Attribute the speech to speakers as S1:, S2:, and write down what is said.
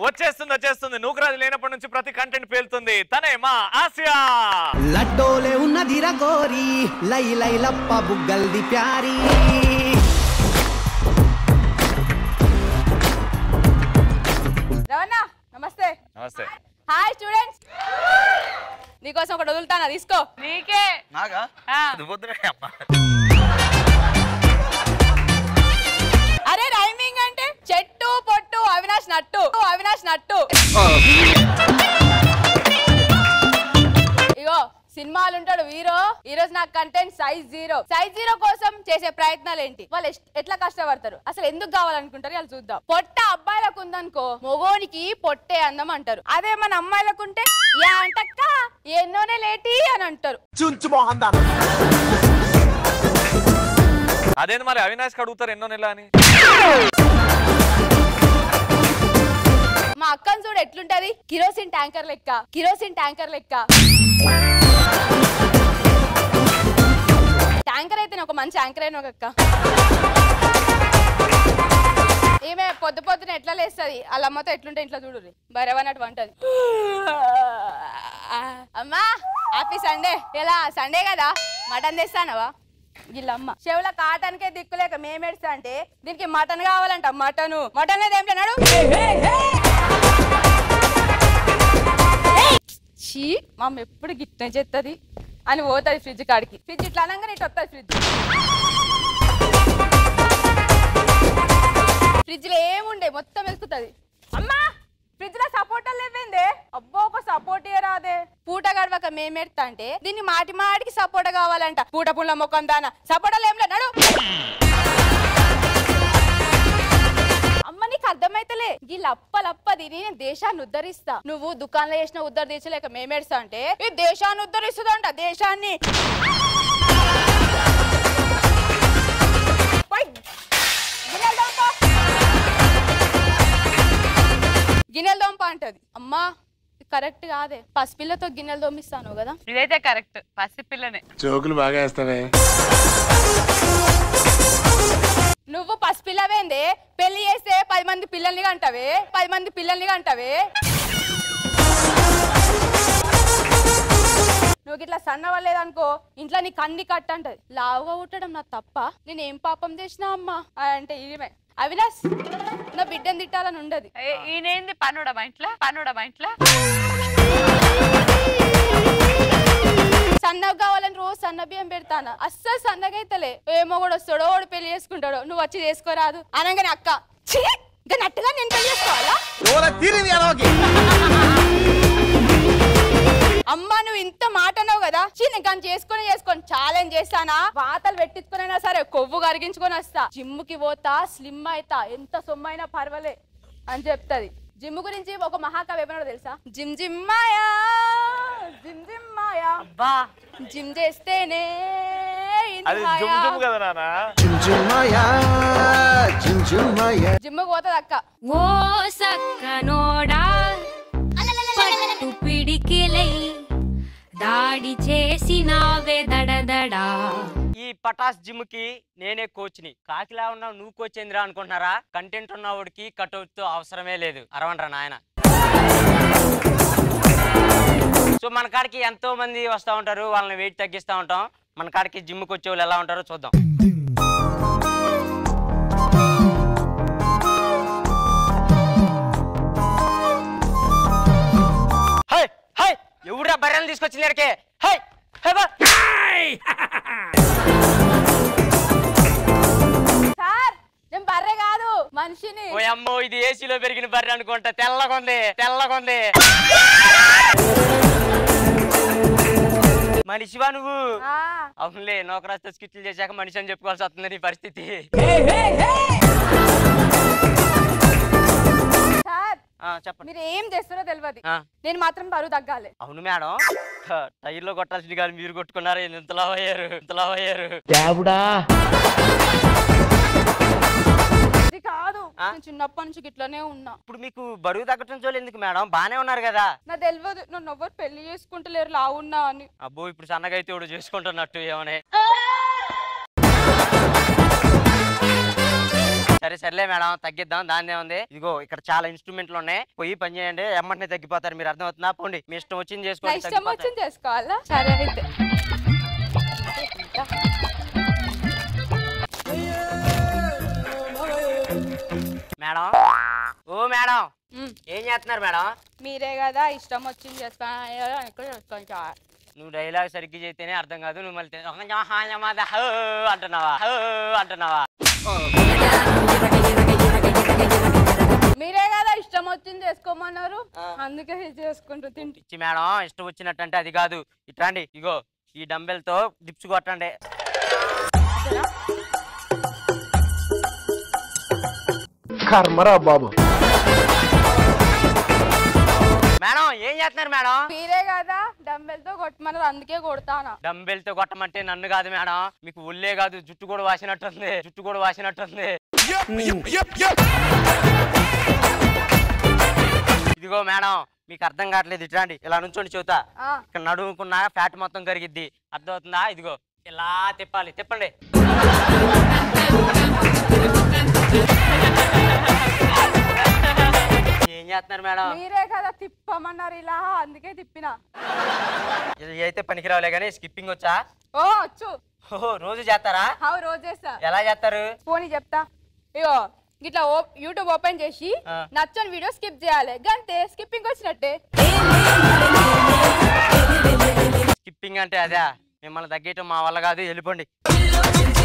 S1: వచ్చేస్తుంది వచ్చేస్తుంది నూకరాజు లేనప్పటి నుంచి ప్రతి కంటెంట్ పేలుతుంది తనే మా ఆసియా
S2: లడ్డోలే ఉన్నదిరా గోరి లై లై లప్ప బుగ్గల్ది ప్యారీ
S3: రవణ నమస్తే
S1: నమస్తే
S3: హాయ్ స్టూడెంట్స్ నీకోసం ఒకటి వదులుతానా తీసుకో
S4: నీకే
S1: నాగా
S4: ఆ.
S3: అరే రైమింగ్ అంటే చెట్టు పొట్టు అవినాష్ నట్టు అవినాష్ నట్టు ఇగో సినిమాలు ఉంటాడు హీరో ఈ రోజు నాకు content size zero size zero కోసం చేసే ప్రయత్నాలు ఏంటి వాళ్ళు ఎస్- ఎట్లా కష్టపడతారు అసలు ఎందుకు కావాలనుకుంటారు వాళ్ళు చూద్దాం పొట్ట అబ్బాయిలకు ఉందనుకో మొగోనికి పొట్టే అందం అంటారు అదే మన అమ్మాయిలకు ఉంటే యా అంటక్క ఎన్నోనే లేటి అని అంటారు
S1: అదేంది మరి అవినాష్ అడుగుతారు ఎన్నో నెల అని
S3: మా అక్కని చూడు ఎట్లుంటది కిరోసిన్ ట్యాంకర్ లెక్క కిరోసిన్ ట్యాంకర్ లెక్క ట్యాంకర్ అయితే ఒక మంచి యాంకర్ అయిన ఒక అక్క ఈమె పొద్దు పొద్దున ఎట్లా లేస్తుంది వాళ్ళ అమ్మతో ఎట్లుంటే ఇంట్లో చూడు బరవన్నట్టు వంటది అమ్మా హ్యాపీ సండే ఎలా సండే కదా మటన్ తెస్తానవా వీళ్ళమ్మ చెవుల కాటానికే దిక్కులేక మేమేడుస్తా అంటే దీనికి మటన్ కావాలంట మటను మటన్ లేదు ఏమిటి అన్నాడు చీ మా అమ్మ ఎప్పుడు గిట్నే చేస్తుంది అని పోతుంది ఫ్రిడ్జ్ కాడికి ఫ్రిడ్జ్ ఇట్లా అనగానే ఇటు వస్తుంది ఫ్రిడ్జ్ ఫ్రిడ్జ్ లో ఏముండే మొత్తం వెతుకుతుంది అమ్మా ఫ్రిడ్జ్ లో సపోర్టర్ లేవేందే అబ్బో ఒక సపోర్ట్ రాదే పూట గడవక మేమెడతా అంటే దీన్ని మాటి మాటికి సపోర్ట్ కావాలంట పూట పుల్ల మొక్కం దాన సపోర్టర్లు ఏం లేడు అమ్మ నీకు అర్థమైతలే ఈ లప్ప లప్ప తిని నేను దేశాన్ని ఉద్ధరిస్తా నువ్వు దుకాణంలో చేసిన ఉద్ధర తీర్చలేక మేమేడుస్తా అంటే ఈ దేశాన్ని ఉద్ధరిస్తుందంట దేశాన్ని పోయ్, గిన్నెలు తోముకో. గిన్నెలు దొంప అంటది అమ్మా ఇది కరెక్ట్ కాదే పసిపిల్లతో గిన్నెలు దోమిస్తాను కదా
S4: ఇదైతే కరెక్ట్ పసిపిల్లనే
S5: జోకులు బాగా వేస్తావే
S3: నువ్వు పసిపిల్లవేందే పెళ్లి చేస్తే పది మంది పిల్లల్ని కంటవే పది మంది పిల్లల్ని కంటవే నువ్వు ఇట్లా సన్నవలేదనుకో ఇంట్లో నీకు అన్ని కట్ట అంటది లావుగా పుట్టడం నా తప్ప నేను ఏం పాపం చేసినా అమ్మా అంటే ఈమె అవినాష్ నా బిడ్డను తిట్టాలని ఉండదు
S4: ఏ- ఈయనేంది పనుడా మా ఇంట్లో పనుడా మా ఇంట్లో
S3: సన్నగా కావాలని రోజు సన్న బియ్యం పెడతాను అస్సలు సన్నగా అయితలే ఏమో కూడా వస్తాడో వాడు పెళ్లి చేసుకుంటాడో నువ్వు వచ్చి చేసుకోరాదు అనగానే అక్క "ఛీ, ఇంకా నట్టుగా నేను పెళ్లి చేసుకోవాలా అమ్మా నువ్వు ఇంత మాట అన్నావు కదా చీ నేను కానీ చేసుకొని చేసుకొని ఛాలెంజ్ చేస్తానా వాతలు పెట్టించుకునైనా సరే కొవ్వు కరిగించుకొని వస్తా జిమ్ కి పోతా స్లిమ్ అయితా ఎంత సొమ్మైనా పర్వాలే అని చెప్తది జిమ్ గురించి ఒక మహాకవి ఏమన్నాడో తెలుసా జిమ్ జిమ్ మాయా జిమ్ జిమ్ మాయా
S4: బా
S3: జిమ్ చేస్తేనే ఇంత
S1: అది జుమ్
S3: హాయా.
S1: జుమ్ కదా నాన్న
S2: చుంచుమయా చుంచుమయా
S3: జిమ్ కు పోతుంది అక్క
S6: ఓ సక్కనోడా పట్టు పిడికిలై దాడి చేసినావే దడదడా
S7: ఈ పటాస్ జిమ్ కి నేనే కోచ్ ని కాకిలా ఉన్నావు నువ్వు కోచ్ ఏందిరా అనుకుంటున్నారా కంటెంట్ ఉన్నవాడికి కట్అవుట్ తో అవసరమే లేదు అరవండ్రా నాయన సో మన కాడికి ఎంతో మంది వస్తూ ఉంటారు వాళ్ళని వెయిట్ తగ్గిస్తూ ఉంటాం మన కాడికి జిమ్కి వచ్చే వాళ్ళు ఎలా ఉంటారో చూద్దాం హై హై ఎవరా బర్రెలు తీసుకొచ్చింది ఎక్కడికి హై హై బా
S3: సార్ నేను బర్రె కాదు మనిషిని
S7: ఓ అమ్మో ఇది ఏసీలో పెరిగిన బర్రె అనుకుంటా తెల్లగొంది తెల్లగొంది మనిషివా నువ్వు
S3: ఆ,
S7: అవునులే నోకరాస్తో స్కిట్లు చేశాక మనిషి అని చెప్పుకోవాల్సి వస్తుంది నీ పరిస్థితి
S3: సార్
S7: ఆ, చెప్పండి
S3: మీరు ఏం చేస్తారో తెలియదు
S7: ఆ,
S3: నేను మాత్రం బరువు తగ్గాలి
S7: అవును మేడం హ, టైర్లో కొట్టాల్సింది కాదు మీరు కొట్టుకున్నారు ఇంతలా అయ్యారు ఇంతలా అయ్యారు
S3: ఇది కాదు
S7: ఆ?
S3: నేను చిన్నప్పటి నుంచి ఇట్లానే ఉన్నా
S7: ఇప్పుడు మీకు బరువు తగ్గటం చూడలేదు ఎందుకు మేడం బానే ఉన్నారు కదా
S3: నా తెలియదు నన్ను ఎవరు పెళ్లి చేసుకుంటలేరు లావున్నా అని
S7: అబ్బో ఇప్పుడు సన్నగా అయితే ఇప్పుడు చేసుకుంటున్నట్టు ఏమని సరే సరే సర్లే మేడం తగ్గిద్దాం దాని ఉంది ఇదిగో ఇక్కడ చాలా ఇన్స్ట్రుమెంట్లు ఉన్నాయి పోయి పని చేయండి ఎమ్మటనే తగ్గిపోతారు మీరు అర్థమవుతుందా పోండి మీ ఇష్టం వచ్చింది
S3: నా
S7: చేసుకోండి
S3: ఇష్టం
S7: తగ్గిపోతారు.
S3: వచ్చింది చేసుకోవాలా సరే అయితే
S7: మేడం ఓ మేడం
S3: మ్.
S7: ఏం చేస్తున్నారు మేడం
S3: మీరే కదా ఇష్టం వచ్చింది చేసుకోవాలి చేసుకోండి చాలు.
S7: నువ్వు డైలాగ్ సరిగ్గా చేస్తేనే అర్థం కాదు నువ్వు మళ్ళీ తె- ఒక జా- హా జా మా దా హో అంటున్నావా హో అంటున్నావా
S3: మీరే కదా ఇష్టం వచ్చింది చేసుకోమన్నారు అందుకే ఇది చేసుకుంటూ తింటి
S7: ఇచ్చి మేడం ఇష్టం వచ్చినట్టు అంటే అది కాదు ఇట్లాండి ఇగో ఈ డంబెల్ తో డిప్స్ కొట్టండి
S5: కర్మరా బాబు
S7: మేడం ఏం చేస్తున్నారు మేడం
S3: మీరే కదా డంబెల్ తో కొట్టమన్నారు అందుకే కొడతానా
S7: డంబెల్ తో కొట్టమంటే నన్ను కాదు మేడం మీకు ఒళ్ళే కాదు జుట్టు కూడా వాసినట్టుంది జుట్టు కూడా వాసినట్టుంది ఇదిగో మేడం మీకు అర్థం కావట్లేదు ఇట్లాండి ఇలా నుంచోండి చెబుతా
S3: ఆ,
S7: ఇక్కడ నడుముకున్న ఫ్యాట్ మొత్తం కరిగిద్ది అర్థమవుతుందా ఇదిగో ఇలా తిప్పాలి తిప్పండి ఏం చేస్తున్నారు మేడం
S3: మీరే కదా తిప్పమన్నారు ఇలా అందుకే తిప్పిన
S7: ఇది అయితే పనికిరావులే కానీ స్కిప్పింగ్ వచ్చా
S3: ఓ వచ్చు
S7: ఓహో రోజు చేస్తారా
S3: హావ్ రోజు చేస్తా
S7: ఎలా చేస్తారు
S3: పోనీ చెప్తా ఇగో ఇట్లా ఓ- యూట్యూబ్ ఓపెన్ చేసి
S7: ఆ.
S3: నచ్చని వీడియో స్కిప్ చేయాలి గంతే స్కిప్పింగ్ వచ్చినట్టే
S7: స్కిప్పింగ్ అంటే అదే మిమ్మల్ని తగ్గేయటం మా వల్ల కాదు వెళ్ళిపోండి